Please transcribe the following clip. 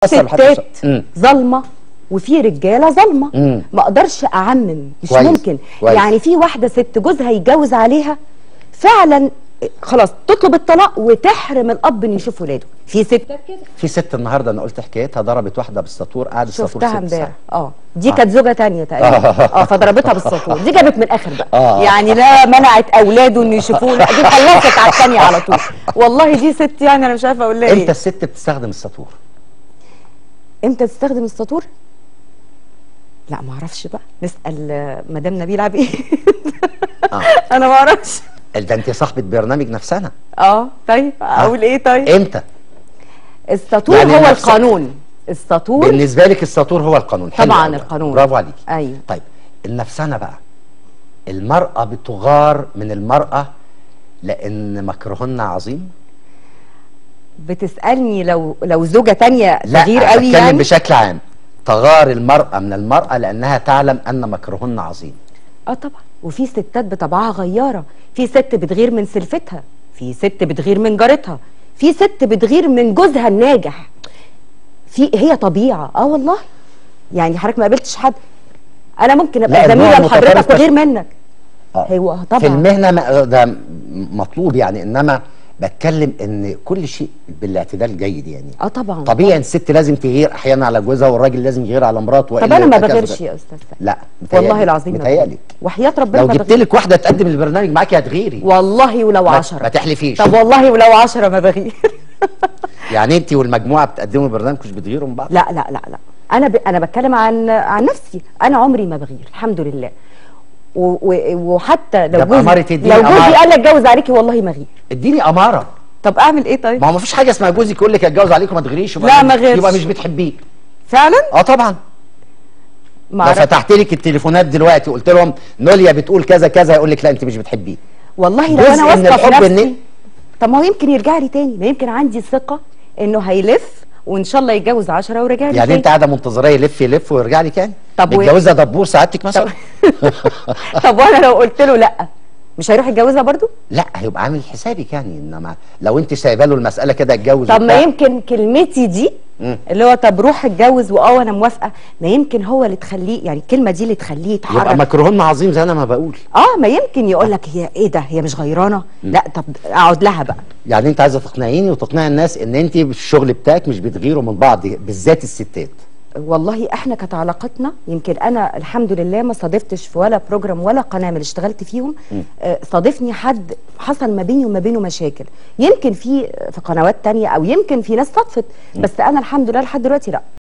أثر بحد ستات مم. ظالمه وفي رجاله ظالمه مم. ما اقدرش اعمم مش كويس، ممكن كويس. يعني في واحده ست جوزها يتجوز عليها فعلا خلاص تطلب الطلاق وتحرم الاب انه يشوف ولاده في ستات كده في ست النهارده انا قلت حكايتها ضربت واحده بالساطور قعدت الساطور شفتها ست امبارح ساعات اه دي آه. كانت زوجه تانية تقريبا اه فضربتها بالسطور دي جابت من الاخر بقى آه. يعني لا منعت اولاده انه يشوفوه لا دي خلصت على الثانيه على طول والله دي ست يعني انا مش عارفه اقول لها امتى ايه الست بتستخدم الساطور امتى تستخدم السطور لا ما اعرفش بقى نسال آه، مدام نبيل عبيد آه. انا ما اعرفش ده انت صاحبه برنامج نفسنا اه طيب اقول ايه طيب امتى السطور يعني هو نفس- القانون السطور بالنسبه لك الساطور هو القانون حلو طبعا أوي. القانون. برافو عليك أيوة. طيب النفسانه بقى المراه بتغار من المراه لان مكرهن عظيم بتسالني لو لو زوجه تانية لا تغير قوي بتكلم يعني بشكل عام تغار المراه من المراه لانها تعلم ان مكرهن عظيم اه طبعا وفي ستات بطبعها غياره في ست بتغير من سلفتها في ست بتغير من جارتها في ست بتغير من جوزها الناجح في هي طبيعه اه والله يعني حضرتك ما قابلتش حد انا ممكن لا، ابقى النوع زميله لحضرتك المتطرف وغير منك آه. هو في طبعا المهنه ما- ده م- مطلوب يعني انما بتكلم ان كل شيء بالاعتدال جيد يعني اه طبعا طبيعي ان الست لازم تغير احيانا على جوزها والراجل لازم يغير على مراته طب وإلا انا ما يبقى كذا بغيرش كذا. يا استاذ سعد. لا متهيألي. والله العظيم ما متهيألي بغير. وحياه ربنا لو ما جبت بغير. لك واحده تقدم البرنامج معاكي هتغيري والله ولو ما- عشرة ما تحلفيش. طب والله ولو عشرة ما بغير يعني انت والمجموعه بتقدموا البرنامج مش بتغيروا من بعض لا لا لا لا انا ب... انا بتكلم عن عن نفسي انا عمري ما بغير الحمد لله و... و... وحتى لو ده جوزي بأمارة الدين لو جوزي أمارة. قال لي اتجوز عليكي والله ما غير اديني اماره طب اعمل ايه طيب ما هو ما فيش حاجه اسمها جوزك يقول لك اتجوز عليك وما تغيريش يبقى لا، مش- ما غيرش. يبقى مش بتحبيه فعلا اه طبعا ما لو أعرف. فتحت لك التليفونات دلوقتي قلت لهم نوليا بتقول كذا كذا يقول لك لا انت مش بتحبيه والله لو جزء انا من واثقه في الحب نفسي إن- طب ما هو يمكن يرجع لي تاني ما يمكن عندي ثقه انه هيلف وان شاء الله يتجوز عشرة ورجع لي يعني تاني انت قاعده منتظراه يلف يلف ويرجع لي تاني طب و- متجوزه دبور سعادتك مثلا طب وانا لو قلت له لا مش هيروح يتجوزها برضو لا هيبقى عامل حسابك يعني انما لو انت سايبه له المساله كده اتجوز طب ما وبتاع، يمكن كلمتي دي مم. اللي هو طب روح اتجوز واه انا موافقه ما يمكن هو اللي تخليه يعني الكلمه دي اللي تخليه يبقى يتحرك مكرهن عظيم زي انا ما بقول اه ما يمكن يقول لك هي ايه ده هي مش غيرانه لا طب اقعد لها بقى يعني انت عايزه تقنعيني وتقنعي الناس ان انت الشغل بتاعك مش بتغيروا من بعض بالذات الستات والله احنا كانت علاقتنا يمكن انا الحمد لله ما صادفتش في ولا بروجرام ولا قناه من اللي اشتغلت فيهم آه، صادفني حد حصل ما بيني وما بينه مشاكل يمكن في في قنوات تانية او يمكن في ناس صدفت بس انا الحمد لله لحد دلوقتي لا